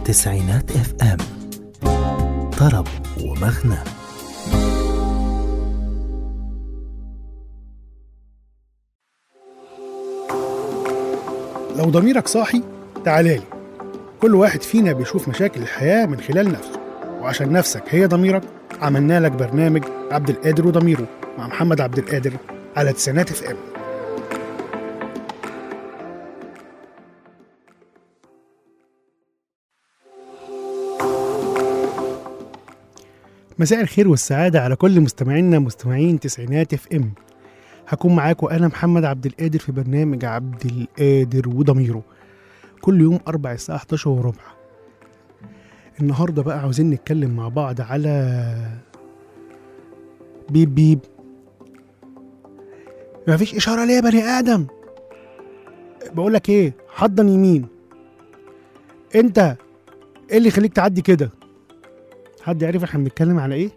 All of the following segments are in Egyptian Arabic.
تسعينات اف ام طرب ومغنى لو ضميرك صاحي تعالى لي كل واحد فينا بيشوف مشاكل الحياة من خلال نفسه وعشان نفسك هي ضميرك عملنا لك برنامج عبد القادر وضميره مع محمد عبد القادر على تسعينات اف ام مساء الخير والسعادة على كل مستمعينا مستمعين تسعينات اف ام هكون معاكم أنا محمد عبد القادر في برنامج عبد القادر وضميره كل يوم أربع الساعة 11 وربع النهاردة بقى عاوزين نتكلم مع بعض على بيب بيب مفيش إشارة ليه يا بني آدم بقولك إيه حضن يمين أنت إيه اللي يخليك تعدي كده حد يعرف احنا بنتكلم على ايه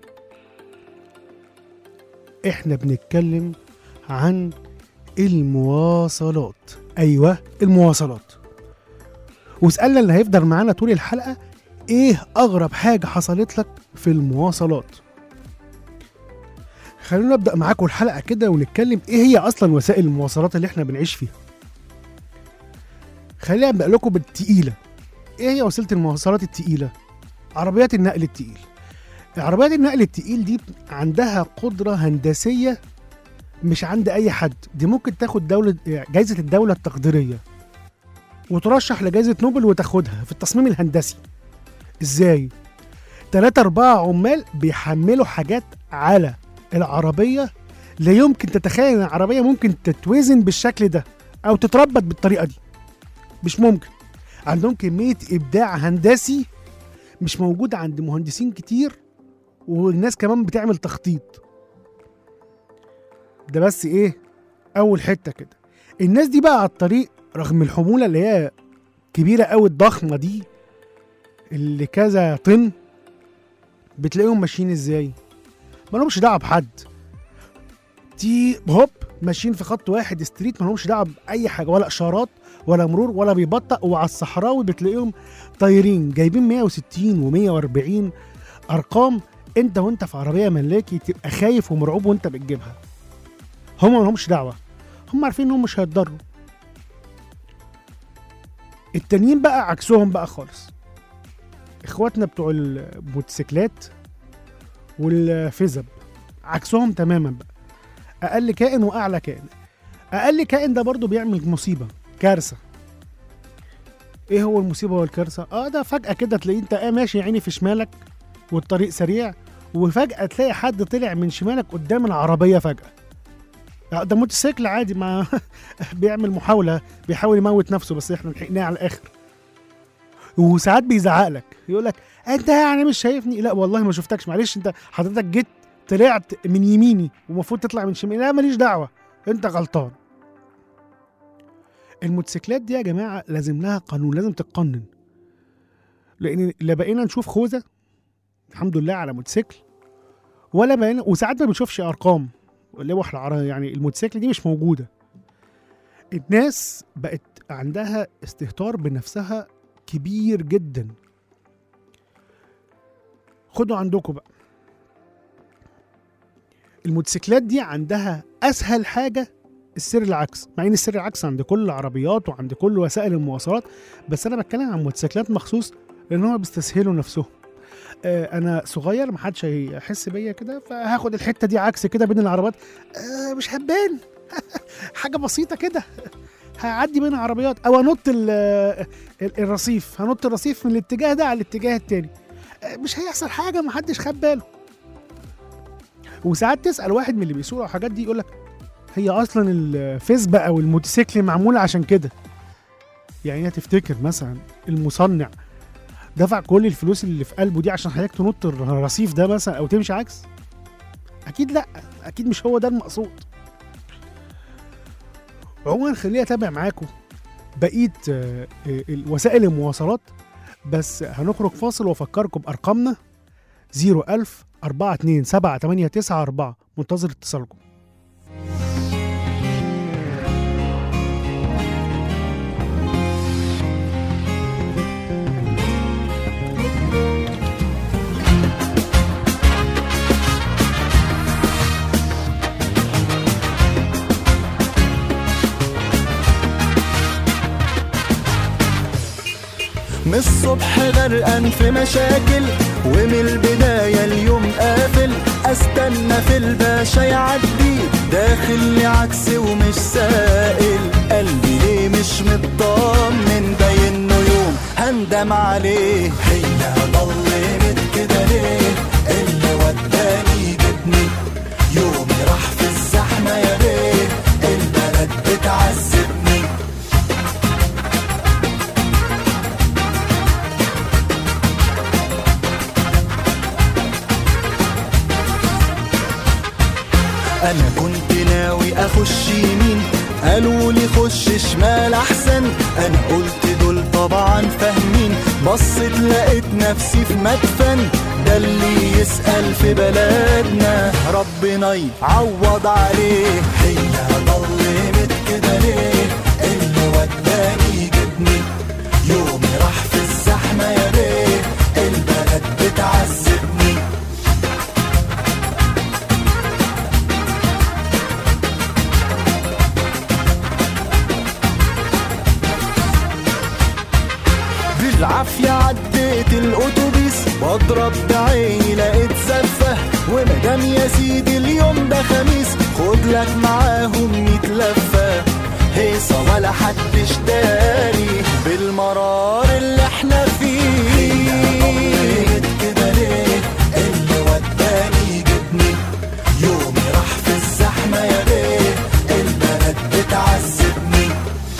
احنا بنتكلم عن المواصلات ايوه المواصلات واسالنا اللي هيفضل معانا طول الحلقه ايه اغرب حاجه حصلت لك في المواصلات خلونا نبدا معاكم الحلقه كده ونتكلم ايه هي اصلا وسائل المواصلات اللي احنا بنعيش فيها خلينا ابدا لكم بالتقيله ايه هي وسيله المواصلات التقيله عربيات النقل التقيل عربيات النقل التقيل دي عندها قدرة هندسية مش عند أي حد دي ممكن تاخد دولة جايزة الدولة التقديرية وترشح لجائزة نوبل وتاخدها في التصميم الهندسي ازاي؟ تلاتة أربعة عمال بيحملوا حاجات على العربية لا يمكن تتخيل ان العربية ممكن تتوزن بالشكل ده أو تتربط بالطريقة دي مش ممكن عندهم كمية إبداع هندسي مش موجود عند مهندسين كتير والناس كمان بتعمل تخطيط ده بس ايه اول حته كده الناس دي بقى على الطريق رغم الحموله اللي هي كبيره قوي الضخمه دي اللي كذا طن بتلاقيهم ماشيين ازاي ما لهمش دعوه بحد دي هوب ماشيين في خط واحد ستريت ما لهمش دعوه باي حاجه ولا اشارات ولا مرور ولا بيبطأ وعلى الصحراوي بتلاقيهم طايرين جايبين 160 و140 ارقام انت وانت في عربيه ملاكي تبقى خايف ومرعوب وانت بتجيبها هم ما لهمش دعوه هم عارفين انهم مش هيتضروا التانيين بقى عكسهم بقى خالص اخواتنا بتوع الموتوسيكلات والفيزب عكسهم تماما بقى اقل كائن واعلى كائن اقل كائن ده برضو بيعمل مصيبه كارثه ايه هو المصيبه والكارثه اه ده فجاه كده تلاقيه انت آه ماشي يا عيني في شمالك والطريق سريع وفجاه تلاقي حد طلع من شمالك قدام العربيه فجاه لا، ده موتوسيكل عادي ما بيعمل محاوله بيحاول يموت نفسه بس احنا لحقناه على الاخر وساعات بيزعق لك يقول لك انت يعني مش شايفني لا والله ما شفتكش معلش انت حضرتك جيت طلعت من يميني ومفروض تطلع من شمالي لا ماليش دعوه انت غلطان الموتوسيكلات دي يا جماعه لازم لها قانون لازم تتقنن لان لا بقينا نشوف خوذه الحمد لله على موتوسيكل ولا بقينا وساعات ما بنشوفش ارقام لوح العربية يعني الموتوسيكل دي مش موجوده الناس بقت عندها استهتار بنفسها كبير جدا خدوا عندكم بقى الموتوسيكلات دي عندها اسهل حاجه السر العكس مع ان السر العكس عند كل العربيات وعند كل وسائل المواصلات بس انا بتكلم عن موتوسيكلات مخصوص لان هم بيستسهلوا نفسهم آه انا صغير محدش هيحس بيا كده فهاخد الحته دي عكس كده بين العربيات آه مش هبان حاجه بسيطه كده هعدي بين عربيات او انط ال- ال- الرصيف هنط الرصيف من الاتجاه ده على الاتجاه التاني آه مش هيحصل حاجه محدش خد باله وساعات تسال واحد من اللي بيسوق الحاجات دي يقول لك هي اصلا الفيسبا او الموتوسيكل معموله عشان كده يعني هي تفتكر مثلا المصنع دفع كل الفلوس اللي في قلبه دي عشان حضرتك تنط الرصيف ده مثلا او تمشي عكس اكيد لا اكيد مش هو ده المقصود عموما خليني اتابع معاكم بقيه آه، آه، وسائل المواصلات بس هنخرج فاصل وافكركم بارقامنا 01000 42 7 8 9 4 منتظر اتصالكم من الصبح غرقان في مشاكل ومن البداية اليوم قافل استنى في الباشا يعدي داخل لي عكس ومش سائل قلبي ليه مش مطمن باين له يوم هندم عليه هي ضلمت كده ليه اللي وداني جبني يومي راح في الزحمة يا بيه البلد بتعذبني انا كنت ناوي اخش يمين قالوا لي خش شمال احسن انا قلت دول طبعا فاهمين بصيت لقيت نفسي في مدفن ده اللي يسأل في بلدنا ربنا يعوض عليه هي ضلمت كده ليه اللي وداني جبني يومي راح في الزحمة يا بيه البلد بتعذبني بالعافية عديت الأتوبيس بضرب بعيني لقيت زفة ومدام يا سيدي اليوم ده خميس خد لك معاهم ميت لفة هيصة ولا حدش داري بالمرار اللي احنا فيه كده ليه اللي وداني جبني يومي راح في الزحمة يا بيه البلد بتعذبني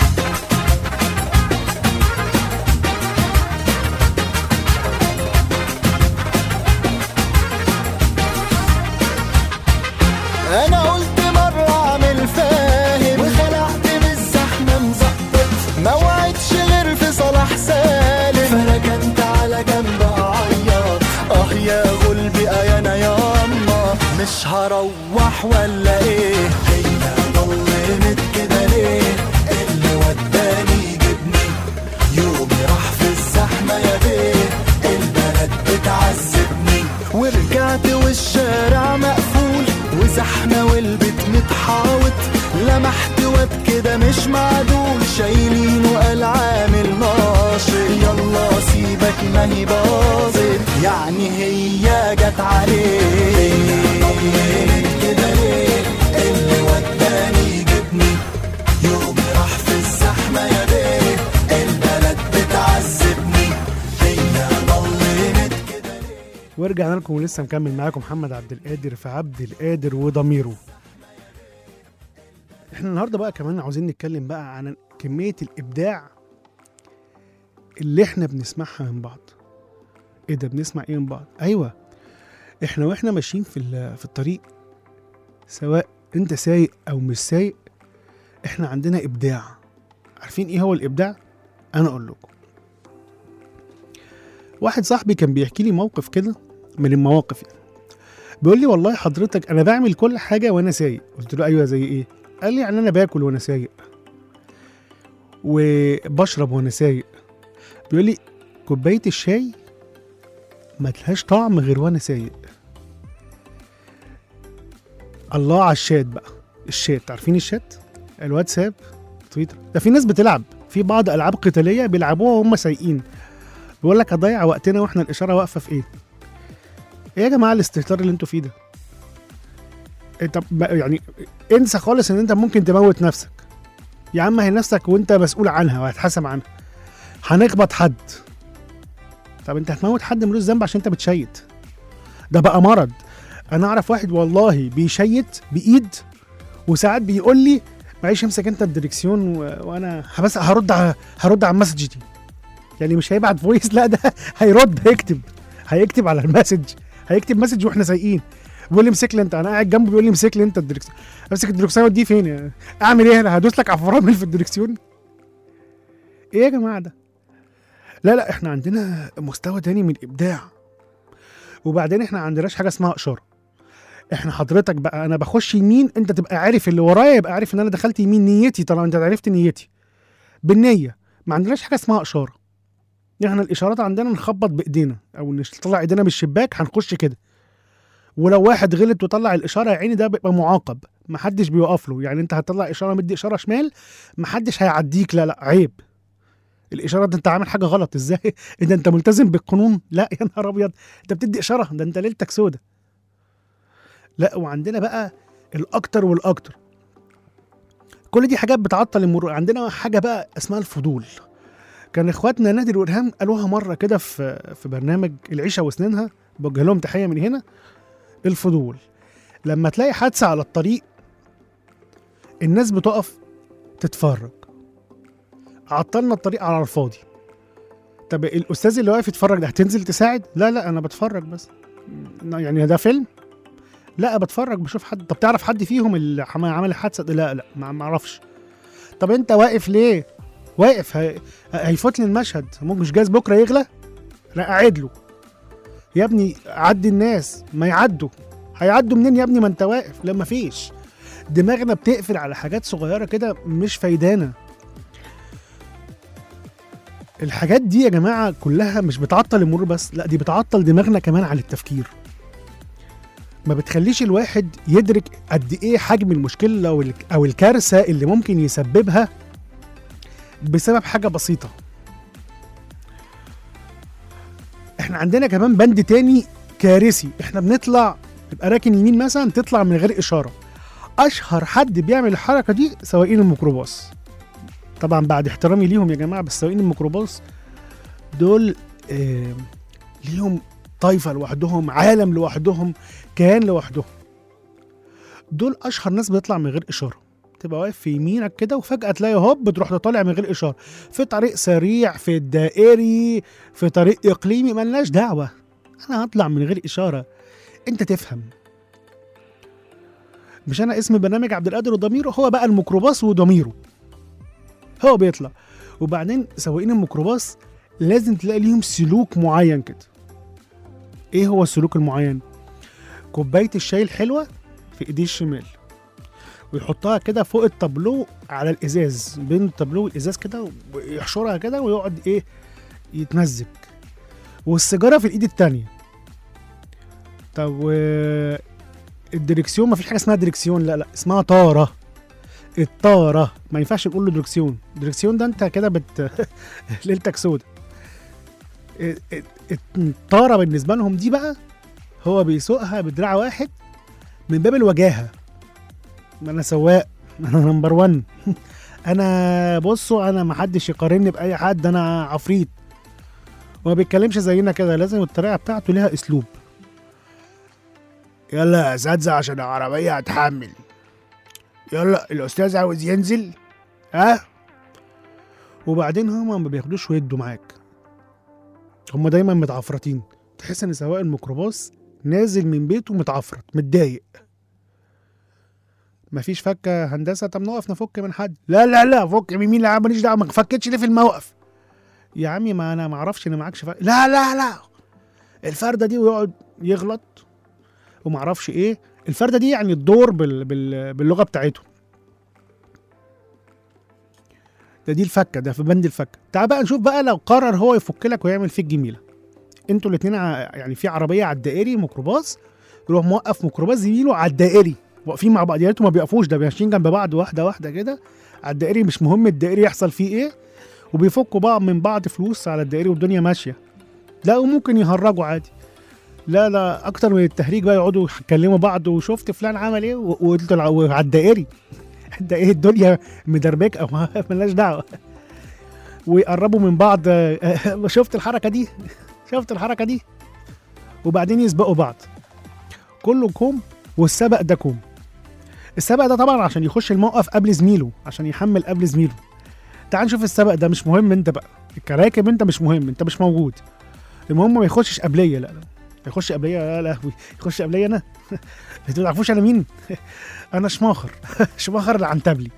انا قلت مرة اعمل فاهم وخلعت من الزحمة مظبط ما وعدش غير في صلاح سالم فركنت على جنب اعيط اه يا غلبي اه انا ياما مش هروح ولا ايه هي ضلمت كده ليه اللي وداني جبني يومي راح في الزحمة يا بيه البلد بتعذبني ورجعت والشارع مقفول وزحمة والبيت متحاوط لمحت واد كده مش معدول شايلينه قال عامل ناشط يلا سيبك ما هي باظت يعني هي جت عليه كده ليه اللي وداني جبني يومي راح في الزحمة يا بيه البلد بتعذبني هي ضلمت كده ورجعنا لكم ولسه مكمل معاكم محمد عبد القادر في عبد القادر وضميره احنا النهارده بقى كمان عاوزين نتكلم بقى عن كمية الإبداع اللي احنا بنسمعها من بعض ايه ده بنسمع ايه من بعض ايوه احنا واحنا ماشيين في ال- في الطريق سواء انت سايق او مش سايق احنا عندنا ابداع عارفين ايه هو الابداع انا اقول لكم واحد صاحبي كان بيحكي لي موقف كده من المواقف يعني. بيقول لي والله حضرتك انا بعمل كل حاجه وانا سايق قلت له ايوه زي ايه قال لي يعني انا باكل وانا سايق وبشرب وانا سايق بيقول لي كوبايه الشاي ما لهاش طعم غير وانا سايق الله على الشات بقى الشات عارفين الشات الواتساب تويتر ده في ناس بتلعب في بعض العاب قتاليه بيلعبوها وهم سايقين بيقول لك هضيع وقتنا واحنا الاشاره واقفه في ايه ايه يا جماعه الاستهتار اللي انتوا فيه ده انت ب- يعني انسى خالص ان انت ممكن تموت نفسك يا عم هي نفسك وانت مسؤول عنها وهتحاسب عنها هنخبط حد طب انت هتموت حد ملوش ذنب عشان انت بتشيت ده بقى مرض انا اعرف واحد والله بيشيت بايد وساعات بيقول لي معلش امسك انت الدريكسيون و... وانا بس هرد على هرد على المسج دي يعني مش هيبعت فويس لا ده هيرد هيكتب هيكتب على المسج هيكتب مسج واحنا سايقين بيقول لي امسك لي انت انا قاعد جنبه بيقول لي امسك لي انت الدريكسيون امسك الدريكسيون دي فين يعني؟ اعمل ايه انا هدوس لك على الفرامل في الدريكسيون ايه يا جماعه ده لا لا احنا عندنا مستوى تاني من الابداع وبعدين احنا عندناش حاجه اسمها اشاره احنا حضرتك بقى انا بخش يمين انت تبقى عارف اللي ورايا يبقى عارف ان انا دخلت يمين نيتي طالما انت عرفت نيتي بالنيه ما عندناش حاجه اسمها اشاره احنا الاشارات عندنا نخبط بايدينا او نطلع ايدينا من الشباك هنخش كده ولو واحد غلط وطلع الاشاره يا عيني ده بيبقى معاقب محدش بيوقف له يعني انت هتطلع اشاره مدي اشاره شمال محدش هيعديك لا لا عيب الاشاره ده انت عامل حاجه غلط ازاي اذا انت ملتزم بالقانون لا يا نهار ابيض انت بتدي اشاره ده انت ليلتك سودة لا وعندنا بقى الاكتر والاكتر كل دي حاجات بتعطل المرور عندنا حاجه بقى اسمها الفضول كان اخواتنا نادي الورهام قالوها مره كده في في برنامج العيشه وسنينها بوجه لهم تحيه من هنا الفضول لما تلاقي حادثه على الطريق الناس بتقف تتفرج عطلنا الطريق على الفاضي طب الاستاذ اللي واقف يتفرج ده هتنزل تساعد لا لا انا بتفرج بس يعني ده فيلم لا بتفرج بشوف حد طب تعرف حد فيهم اللي عم- عمل الحادثه ده؟ لا لا ما ما اعرفش طب انت واقف ليه واقف هي... هيفوتني المشهد ممكن مش جايز بكره يغلى لا قاعد له يا ابني عدي الناس ما يعدوا هيعدوا منين يا ابني ما انت واقف لا مفيش دماغنا بتقفل على حاجات صغيره كده مش فايدانا الحاجات دي يا جماعه كلها مش بتعطل المرور بس لا دي بتعطل دماغنا كمان عن التفكير ما بتخليش الواحد يدرك قد ايه حجم المشكله او الك- او الكارثه اللي ممكن يسببها بسبب حاجه بسيطه احنا عندنا كمان بند تاني كارثي احنا بنطلع يبقى راكن يمين مثلا تطلع من غير اشاره اشهر حد بيعمل الحركه دي سواقين الميكروباص طبعا بعد احترامي ليهم يا جماعه بس سواقين الميكروباص دول آه ليهم طايفه لوحدهم عالم لوحدهم كيان لوحدهم دول اشهر ناس بتطلع من غير اشاره تبقى واقف في يمينك كده وفجاه تلاقي هوب بتروح طالع من غير اشاره في طريق سريع في الدائري في طريق اقليمي ملناش دعوه انا هطلع من غير اشاره انت تفهم مش انا اسم برنامج عبد القادر وضميره هو بقى الميكروباص وضميره هو بيطلع وبعدين سواقين الميكروباص لازم تلاقي ليهم سلوك معين كده ايه هو السلوك المعين كوبايه الشاي الحلوه في ايديه الشمال ويحطها كده فوق التابلو على الازاز بين التابلو والازاز كده ويحشرها كده ويقعد ايه يتمزج والسيجاره في الايد التانية طب و الدركسيون ما فيش حاجه اسمها دركسيون لا لا اسمها طاره الطاره ما ينفعش نقول له دركسيون دركسيون ده انت كده بت ليلتك سودة ال- ال- الطاره بالنسبه لهم دي بقى هو بيسوقها بدراع واحد من باب الوجاهه ما انا سواق انا نمبر 1 انا بصوا انا ما حدش يقارني باي حد انا عفريت وما بيتكلمش زينا كده لازم الطريقه بتاعته ليها اسلوب يلا يا اساتذه عشان العربيه هتحمل يلا الاستاذ عاوز ينزل ها وبعدين هما ما بياخدوش ويدوا معاك هما دايما متعفرتين تحس ان سواق الميكروباص نازل من بيته متعفرت متضايق مفيش فكه هندسه طب نقف نفك من حد لا لا لا فك من مين لا ماليش دعوه ما فكتش ليه في الموقف يا عمي ما انا ما اعرفش ان معكش فك لا لا لا الفرده دي ويقعد يغلط وما اعرفش ايه الفرده دي يعني الدور بال... بال... باللغه بتاعته ده دي الفكه ده في بند الفكه تعال بقى نشوف بقى لو قرر هو يفك لك ويعمل فيك جميله انتوا الاثنين يعني في عربيه على الدائري ميكروباص يروح موقف ميكروباص زميله على الدائري واقفين مع بعض يا ريتهم ما بيقفوش ده ماشيين جنب بعض واحده واحده كده على الدائري مش مهم الدائري يحصل فيه ايه وبيفكوا بعض من بعض فلوس على الدائري والدنيا ماشيه لا وممكن يهرجوا عادي لا لا اكتر من التهريج بقى يقعدوا يكلموا بعض وشفت فلان عمل ايه و- وقلت له على الدائري ده ايه الدنيا مدربك او ملناش دعوه ويقربوا من بعض آه، شفت الحركه دي شفت الحركه دي وبعدين يسبقوا بعض كله كوم والسبق ده كوم السبق ده طبعا عشان يخش الموقف قبل زميله عشان يحمل قبل زميله تعال نشوف السبق ده مش مهم انت بقى الكراكب انت مش مهم انت مش موجود المهم ما يخشش قبليه لا لا يخش قبليه لا لهوي يخش قبليه انا انتوا ما تعرفوش انا مين انا شماخر شماخر العنتبلي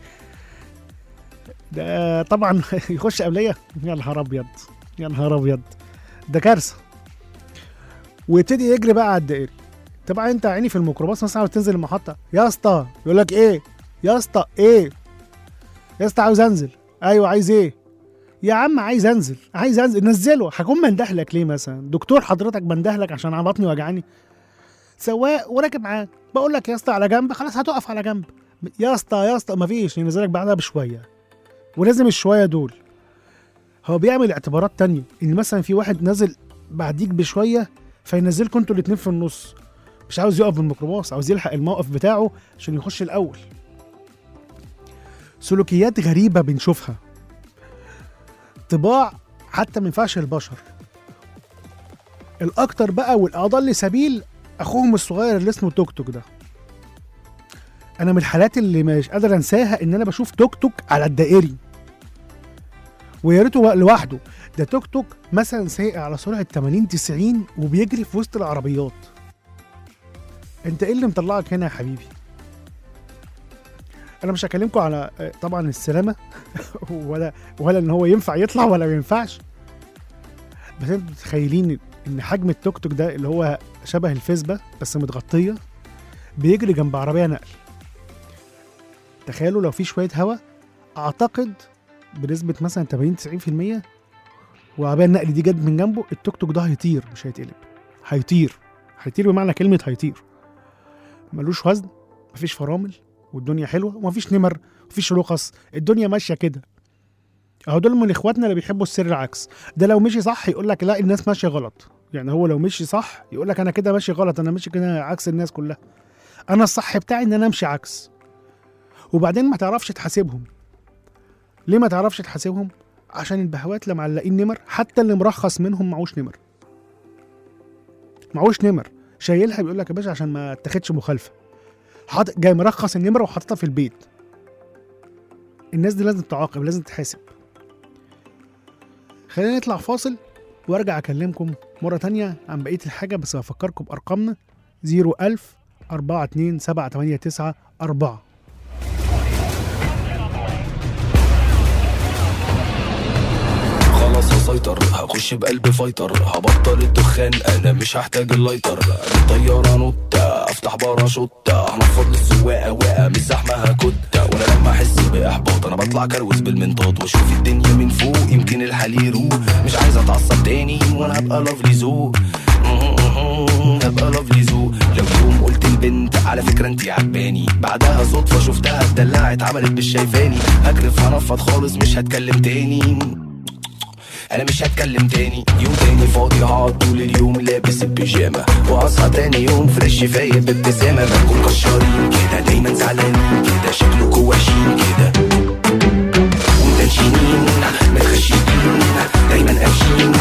ده طبعا يخش قبليه يا نهار ابيض يا نهار ابيض ده كارثه ويبتدي يجري بقى على الدائري طبعا انت عيني في الميكروباص مثلا عاوز تنزل المحطه يا اسطى يقول لك ايه يا اسطى ايه يا اسطى عاوز انزل ايوه عايز ايه يا عم عايز انزل عايز انزل نزله هكون مندهلك ليه مثلا دكتور حضرتك بندهلك عشان انا بطني وجعاني سواق وراكب معاك بقول لك يا اسطى على جنب خلاص هتقف على جنب يا اسطى يا اسطى مفيش ينزلك بعدها بشويه ولازم الشويه دول هو بيعمل اعتبارات تانية ان مثلا في واحد نازل بعديك بشويه فينزلكم انتوا الاتنين في النص مش عاوز يقف بالميكروباص عاوز يلحق الموقف بتاعه عشان يخش الاول سلوكيات غريبه بنشوفها طباع حتى ما ينفعش البشر الاكتر بقى والاضل سبيل اخوهم الصغير اللي اسمه توك توك ده انا من الحالات اللي مش قادر انساها ان انا بشوف توك توك على الدائري ويا ريته بقى لوحده ده توك توك مثلا سايق على سرعه 80 90 وبيجري في وسط العربيات انت ايه اللي مطلعك هنا يا حبيبي انا مش هكلمكم على آه، طبعا السلامه ولا ولا ان هو ينفع يطلع ولا ما ينفعش بس انتوا متخيلين ان حجم التوك توك ده اللي هو شبه الفيسبا بس متغطيه بيجري جنب عربيه نقل تخيلوا لو في شويه هوا اعتقد بنسبه مثلا 80 90% وعربيه النقل دي جت من جنبه التوك توك ده هيطير مش هيتقلب هيطير هيطير بمعنى كلمه هيطير ملوش وزن مفيش فرامل والدنيا حلوه ومفيش نمر مفيش رخص الدنيا ماشيه كده اهو دول من اخواتنا اللي بيحبوا السر العكس ده لو مشي صح يقول لك لا الناس ماشيه غلط يعني هو لو مشي صح يقول لك انا كده ماشي غلط انا ماشي كده عكس الناس كلها انا الصح بتاعي ان انا امشي عكس وبعدين ما تعرفش تحاسبهم ليه ما تعرفش تحاسبهم عشان البهوات اللي معلقين نمر حتى اللي مرخص منهم معوش نمر معوش نمر شايلها بيقول لك يا باشا عشان ما تاخدش مخالفه حاطط جاي مرخص النمره وحاططها في البيت الناس دي لازم تعاقب لازم تحاسب خلينا نطلع فاصل وارجع اكلمكم مره تانية عن بقيه الحاجه بس بفكركم بارقامنا 01000 42 789 4 خلاص هسيطر هخش بقلب فايتر هبطل الدخان انا مش هحتاج اللايتر الطيارة نوتة افتح باراشوتة هنفض للسواقة واقع مش زحمة هكتة وانا لما احس باحباط انا بطلع كروز بالمنطاد واشوف الدنيا من فوق يمكن الحال يروق مش عايز اتعصب تاني وانا هبقى لافلي ذوق هبقى لافلي ذوق لو يوم قلت البنت على فكرة انتي عجباني بعدها صدفة شفتها اتدلعت عملت مش شايفاني هكرف هنفض خالص مش هتكلم تاني انا مش هتكلم تاني يوم تاني فاضي هقعد طول اليوم لابس البيجامه واصحى تاني يوم فريش فايق بابتسامه بنكون كشارين كده دايما زعلانين كده شكلكوا وحشين كده ومتنشنين متخشيين دايما قافشين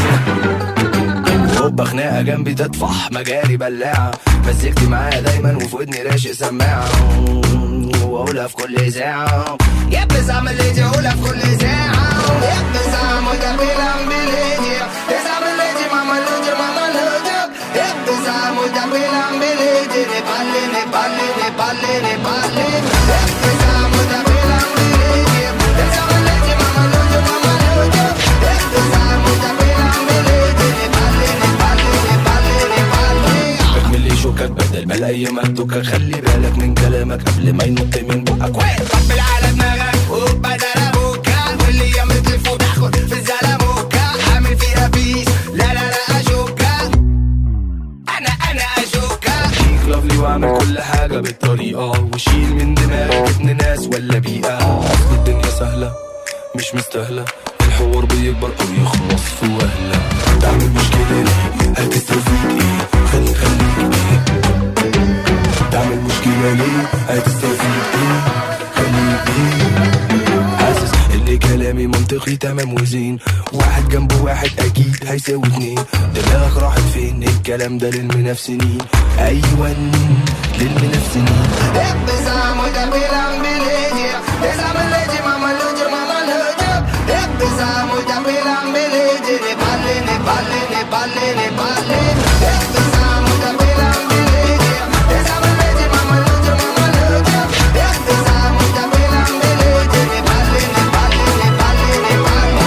هوبا خناقه جنبي تطفح مجاري بلاعه مسكتي معايا دايما وفي ودني راشق سماعه واقولها في كل ساعه يا بس اعمل اللي اقولها في كل ساعه يا بس اعمل ده بيلم بليدي بس اعمل اللي ماما لوجي ماما لوجي يا بس اعمل ده بيلم بليدي نبالي نبالي نبالي نبالي يا بس اعمل ده بيلم بليدي بس اعمل اللي ماما لوجي ماما لوجي يا بس اعمل ده بيلم بليدي نبالي نبالي نبالي نبالي اكمل لي شوكك بدل ما الايام هتدوكك خلي بالك من كلامك قبل ما ينط من بقك واحد طبل على دماغك وبدل ابوكا واللي يوم تلف وتاخد في الزلموكا عامل فيها بيس لا لا لا اشوكا انا انا اشوكا شيك لافلي واعمل كل حاجه بالطريقه وشيل من دماغك ابن ناس ولا بيئه اصل الدنيا سهله مش مستاهله الحوار بيكبر او يخلص في وهله تعمل مشكله ليه هتستفيد ايه خلي خليك ايه تعمل مشكله ليه هتستفيد ايه خليك ايه حاسس ان كلامي منطقي تمام وزين واحد جنب واحد اكيد هيساوي اتنين دماغك راحت فين الكلام ده للمنافسين ايوه للمنافسين Empezamos ya pilan biligi Empezamos leche mama lucha mama lucha Empezamos ya pilan biligi Nepali Nepali Nepali Nepali Empezamos ya pilan biligi Empezamos leche mama lucha mama lucha Empezamos ya pilan biligi Nepali Nepali Nepali Nepali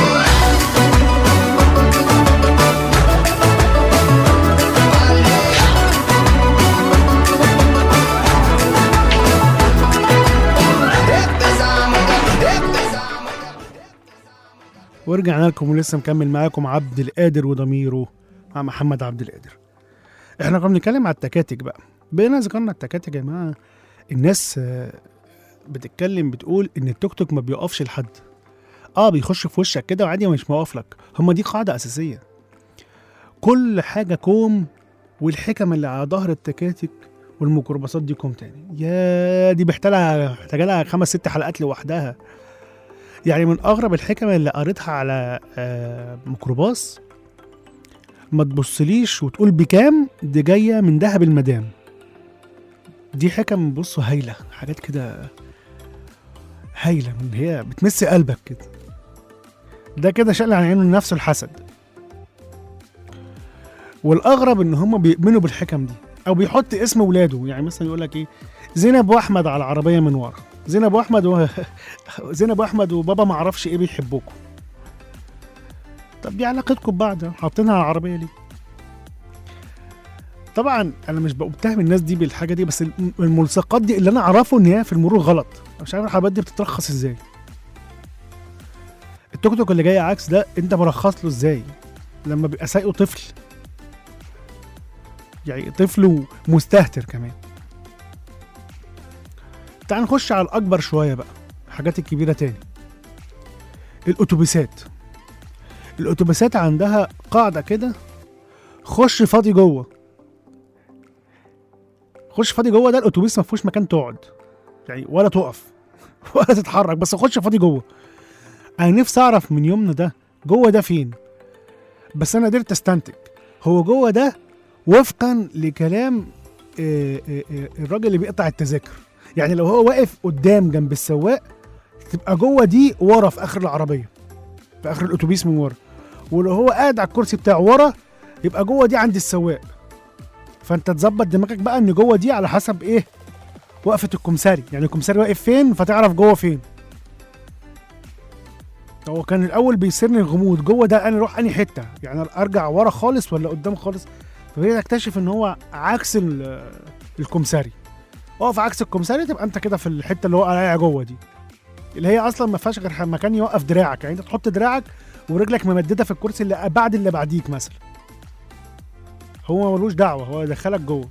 ورجعنا لكم ولسه مكمل معاكم عبد القادر وضميره مع محمد عبد القادر احنا كنا بنتكلم على التكاتك بقى بقينا ذكرنا التكاتك يا جماعه الناس آه، بتتكلم بتقول ان التوك توك ما بيقفش لحد اه بيخش في وشك كده وعادي مش موقف لك هم دي قاعده اساسيه كل حاجه كوم والحكم اللي على ظهر التكاتك والميكروباصات دي كوم تاني يا دي محتاجه محتاجه لها خمس ست حلقات لوحدها يعني من اغرب الحكم اللي قريتها على آه ميكروباص ما تبصليش وتقول بكام دي جايه من دهب المدام دي حكم بصوا هايله حاجات كده هايله من هي بتمس قلبك كده ده كده شقل عن عينه نفسه الحسد والاغرب ان هم بيؤمنوا بالحكم دي او بيحط اسم ولاده يعني مثلا يقول لك ايه زينب واحمد على العربيه من ورا زينب واحمد و... زينب واحمد وبابا ما اعرفش ايه بيحبوكوا طب دي علاقتكم ببعض حاطينها على العربيه ليه طبعا انا مش بتهم الناس دي بالحاجه دي بس الم- الملصقات دي اللي انا اعرفه ان هي في المرور غلط أنا مش عارف الحاجات دي بتترخص ازاي التوك توك اللي جاي عكس ده انت مرخص له ازاي لما بيبقى سايقه طفل يعني طفل مستهتر كمان تعال نخش على الاكبر شويه بقى الحاجات الكبيره تاني الاتوبيسات الاتوبيسات عندها قاعده كده خش فاضي جوه خش فاضي جوه ده الاتوبيس ما فيهوش مكان تقعد يعني ولا تقف ولا تتحرك بس خش فاضي جوه انا نفسي اعرف من يومنا ده جوه ده فين بس انا قدرت استنتج هو جوه ده وفقا لكلام آه، آه، آه، الراجل اللي بيقطع التذاكر يعني لو هو واقف قدام جنب السواق تبقى جوه دي ورا في اخر العربيه في اخر الاتوبيس من ورا ولو هو قاعد على الكرسي بتاعه ورا يبقى جوه دي عند السواق فانت تظبط دماغك بقى ان جوه دي على حسب ايه وقفه الكمساري يعني الكمساري واقف فين فتعرف جوه فين هو كان الاول بيسرني الغموض جوه ده انا اروح انهي حته يعني ارجع ورا خالص ولا قدام خالص فبقيت اكتشف ان هو عكس ال- الكمساري اقف عكس الكمساري تبقى انت كده في الحته اللي هو قاعد جوه دي اللي هي اصلا ما فيهاش غير مكان يوقف دراعك يعني انت تحط دراعك ورجلك ممدده في الكرسي اللي بعد اللي بعديك مثلا هو ملوش دعوه هو يدخلك جوه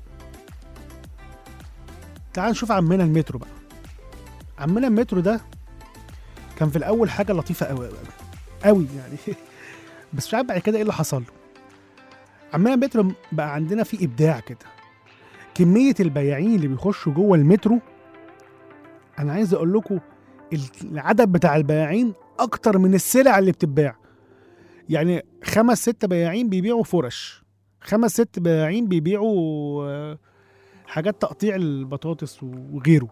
تعال نشوف عمنا المترو بقى عمنا المترو ده كان في الاول حاجه لطيفه قوي قوي قوي يعني بس مش عارف بعد كده ايه اللي حصل له عمنا المترو بقى عندنا فيه ابداع كده كميه البياعين اللي بيخشوا جوه المترو انا عايز اقول لكم العدد بتاع البياعين اكتر من السلع اللي بتتباع يعني خمس ست بياعين بيبيعوا فرش خمس ست بياعين بيبيعوا آه، حاجات تقطيع البطاطس وغيره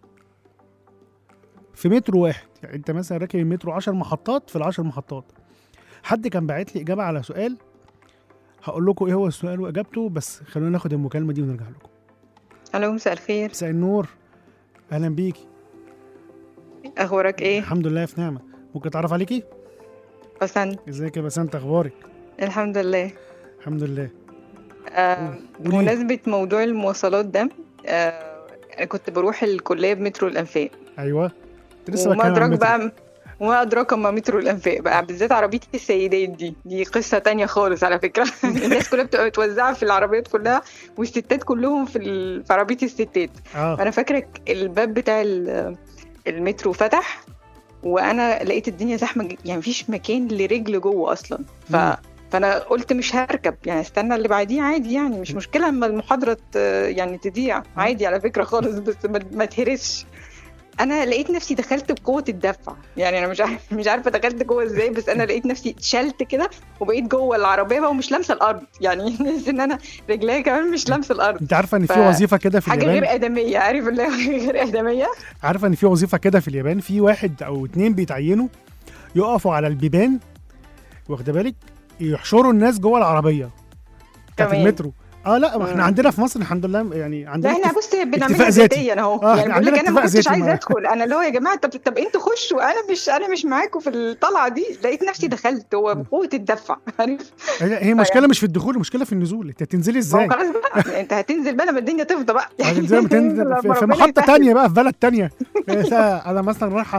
في مترو واحد يعني انت مثلا راكب المترو 10 محطات في العشر محطات حد كان باعت لي اجابه على سؤال هقول لكم ايه هو السؤال واجابته بس خلونا ناخد المكالمه دي ونرجع لكم الو مساء الخير مساء النور اهلا بيكي اخبارك ايه الحمد لله في نعمه ممكن اتعرف عليكي بسنت ازيك يا بسنت اخبارك الحمد لله الحمد لله آه قولي. بمناسبة موضوع المواصلات ده آه انا كنت بروح الكلية بمترو الانفاق ايوه كنت لسه وما بتكلم عن ادراك المترو. بقى وما ادراك ما مترو الانفاق بقى بالذات عربية السيدات دي دي قصة تانية خالص على فكرة الناس كلها بتبقى متوزعة في العربيات كلها والستات كلهم في, ال... في عربية الستات اه انا فاكره الباب بتاع ال- المترو فتح وانا لقيت الدنيا زحمه ج- يعني مفيش مكان لرجل جوه اصلا ف... مم. فانا قلت مش هركب يعني استنى اللي بعديه عادي يعني مش مشكله اما المحاضره ت- يعني تضيع عادي على فكره خالص بس ما, ما تهرسش انا لقيت نفسي دخلت بقوه الدفع يعني انا مش عارف مش عارفه دخلت جوه ازاي بس انا لقيت نفسي اتشلت كده وبقيت جوه العربيه بقى ومش لامسه الارض يعني نحس ان انا رجليا كمان مش لامسه الارض انت عارفه ان في ف- وظيفه كده في حاجه غير اليابان ادميه عارف اللي هو غير ادميه عارفه ان في وظيفه كده في اليابان في واحد او اتنين بيتعينوا يقفوا على البيبان واخده بالك يحشروا الناس جوه العربيه بتاعت كمان. المترو اه لا ما احنا مم. عندنا في مصر الحمد لله يعني لا عندنا احنا اتفاق- بص بنعملها اكتفاء ذاتي. ذاتيا اهو آه، يعني احنا بقول لك عندنا انا ما اكتفاء كنتش ذاتي عايزه معاك. ادخل انا اللي هو يا جماعه طب طب انتوا خشوا انا مش انا مش معاكم في الطلعه دي لقيت نفسي دخلت هو بقوه الدفع عارف هي هي المشكله مش في الدخول المشكله في النزول انت هتنزلي ما ازاي هو خلاص بقى انت هتنزل بقى لما الدنيا تفضى بقى هتنزلي بتنزل في, في ربنا محطه يسهل. تانية بقى في بلد تانية انا مثلا رايحه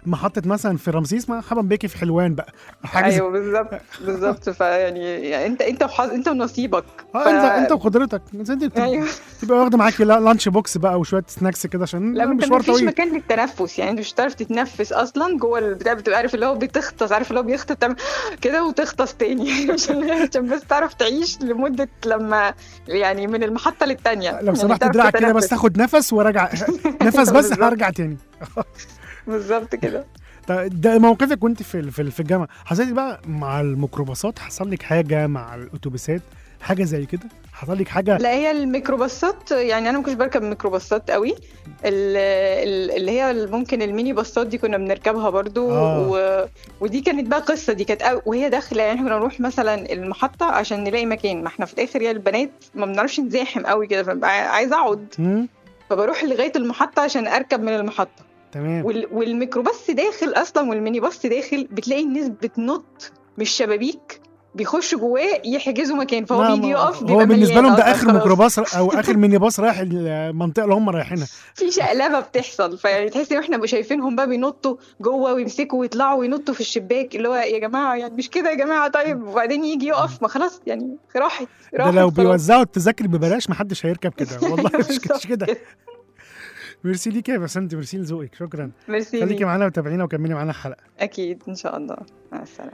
محطه مثلا في رمسيس مرحبا بيكي في حلوان بقى حاجه زي- ايوه بالظبط بالظبط فيعني يعني انت انت وحظ انت ونصيبك اه انت انت وقدرتك انت انت ايوه تبقى واخده معاكي لا- لانش بوكس بقى وشويه سناكس كده عشان لا انت مشوار مفيش طويل مكان للتنفس يعني انت مش هتعرف تتنفس اصلا جوه البتاع بتبقى عارف اللي هو بتغطس عارف اللي هو بيغطس تعمل كده وتغطس تاني عشان عشان بس تعرف تعيش لمده لما يعني من المحطه للتانيه لو سمحت تعرف دراعك كده بس تتنفس. تاخد نفس وراجع نفس بس بالظبط. هرجع تاني بالظبط كده طيب ده موقفك وانت في في في الجامعه حصلت بقى مع الميكروباصات حصل لك حاجه مع الاتوبيسات حاجه زي كده حصل لك حاجه لا هي الميكروباصات يعني انا ما كنتش بركب ميكروباصات قوي ال- ال- اللي هي ممكن الميني باصات دي كنا بنركبها برضو آه. و... ودي كانت بقى قصه دي كانت أو... وهي داخله يعني احنا كنا نروح مثلا المحطه عشان نلاقي مكان ما احنا في الاخر يا البنات ما بنعرفش نزاحم قوي كده فببقى عايزه اقعد مم. فبروح لغايه المحطه عشان اركب من المحطه تمام وال... والميكروباص داخل اصلا والميني باص داخل بتلاقي الناس بتنط من الشبابيك بيخشوا جواه يحجزوا مكان فهو نعم، بيجي يقف هو بيبقى بالنسبه مليان لهم ده أصلاً اخر خلاص. ميكروباص او اخر ميني باص رايح المنطقه اللي هم رايحينها في شقلبه بتحصل فيعني تحسي واحنا بقى شايفينهم بقى بينطوا جوه ويمسكوا ويطلعوا وينطوا في الشباك اللي هو يا جماعه يعني مش كده يا جماعه طيب وبعدين يجي يقف ما خلاص يعني راحت ده راحت لو خلاص. بيوزعوا التذاكر ببلاش محدش هيركب كده والله مش مش بالظبط كده ميرسي ليك يا بسنت ميرسي لذوقك شكرا ميرسي خليكي ليك. معانا وتابعينا وكملي معانا الحلقه اكيد ان شاء الله مع السلامه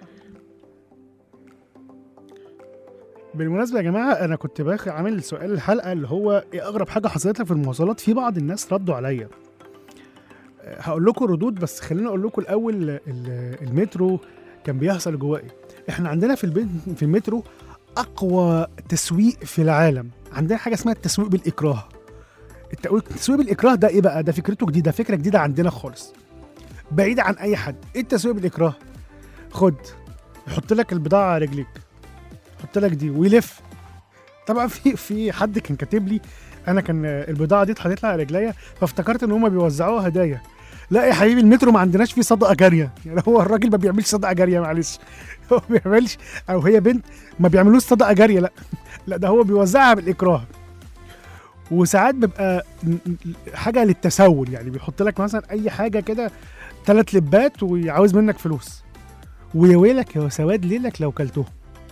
بالمناسبة يا جماعة أنا كنت باخ عامل سؤال الحلقة اللي هو إيه أغرب حاجة حصلت لك في المواصلات في بعض الناس ردوا عليا أه، هقول لكم ردود بس خليني أقول لكم الأول ال- المترو كان بيحصل جواه إيه إحنا عندنا في البيت في المترو أقوى تسويق في العالم عندنا حاجة اسمها التسويق بالإكراه التأويق- التسويق بالإكراه ده إيه بقى ده فكرته جديدة فكرة جديدة عندنا خالص بعيدة عن أي حد إيه التسويق بالإكراه خد يحط لك البضاعة على رجليك حط لك دي ويلف طبعا في في حد كان كاتب لي انا كان البضاعه دي اتحطت لي على رجليا فافتكرت ان هم بيوزعوها هدايا لا يا حبيبي المترو ما عندناش فيه صدقه جاريه يعني هو الراجل ما بيعملش صدقه جاريه معلش هو ما بيعملش او هي بنت ما بيعملوش صدقه جاريه لا لا ده هو بيوزعها بالاكراه وساعات بيبقى م- م- حاجه للتسول يعني بيحط لك مثلا اي حاجه كده ثلاث لبات وعاوز منك فلوس ويا ويلك يا سواد ليلك لو كلتهم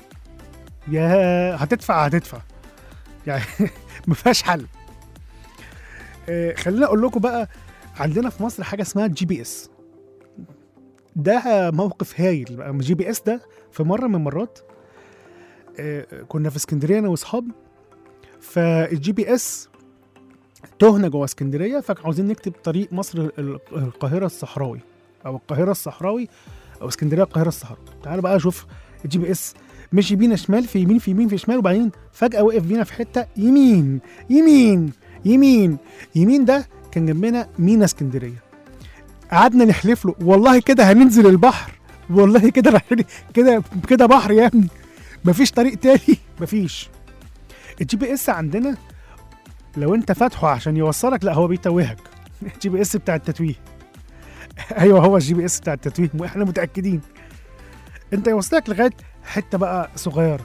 يا هتدفع هتدفع يعني ما فيهاش حل آه، خليني اقول لكم بقى عندنا في مصر حاجه اسمها جي بي اس ده موقف هايل بقى جي بي اس ده في مره من المرات آه، كنا في اسكندريه انا واصحابي فالجي بي اس تهنا جوه اسكندريه فكانوا عاوزين نكتب طريق مصر ال- القاهره الصحراوي او القاهره الصحراوي او اسكندريه القاهره الصحراوي تعالوا بقى شوف الجي بي اس مشي بينا شمال في يمين في يمين في شمال وبعدين فجأة وقف بينا في حتة يمين يمين يمين يمين ده كان جنبنا مينا اسكندرية قعدنا نحلف له والله كده هننزل البحر والله كده رايحين كده كده بحر يا ابني مفيش طريق تاني مفيش الجي بي اس عندنا لو انت فاتحه عشان يوصلك لا هو بيتوهك الجي بي اس بتاع التتويه ايوه هو الجي بي اس بتاع التتويه احنا متاكدين انت يوصلك لغايه حته بقى صغيره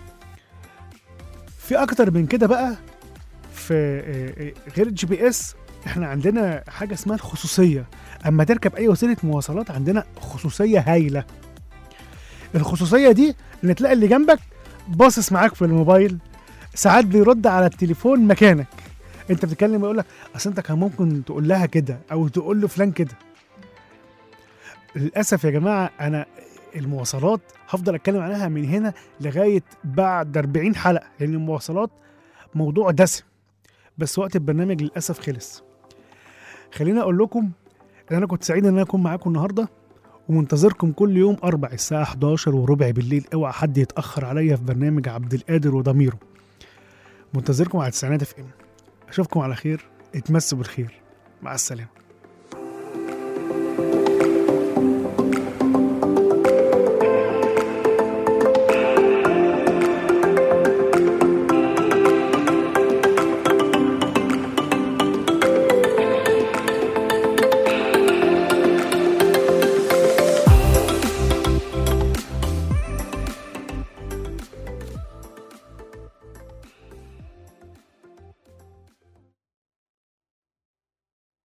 في اكتر من كده بقى في آه، آه، غير الجي بي اس احنا عندنا حاجه اسمها الخصوصيه اما تركب اي وسيله مواصلات عندنا خصوصيه هايله الخصوصيه دي ان تلاقي اللي جنبك باصص معاك في الموبايل ساعات بيرد على التليفون مكانك انت بتتكلم يقول لك اصل انت كان ممكن تقول لها كده او تقول له فلان كده للاسف يا جماعه انا المواصلات هفضل اتكلم عنها من هنا لغايه بعد 40 حلقه لان المواصلات موضوع دسم بس وقت البرنامج للاسف خلص خليني اقول لكم ان انا كنت سعيد ان انا اكون معاكم النهارده ومنتظركم كل يوم اربع الساعه 11 وربع بالليل اوعى حد يتاخر عليا في برنامج عبد القادر وضميره منتظركم على تسعينات اف ام اشوفكم على خير اتمسوا بالخير مع السلامه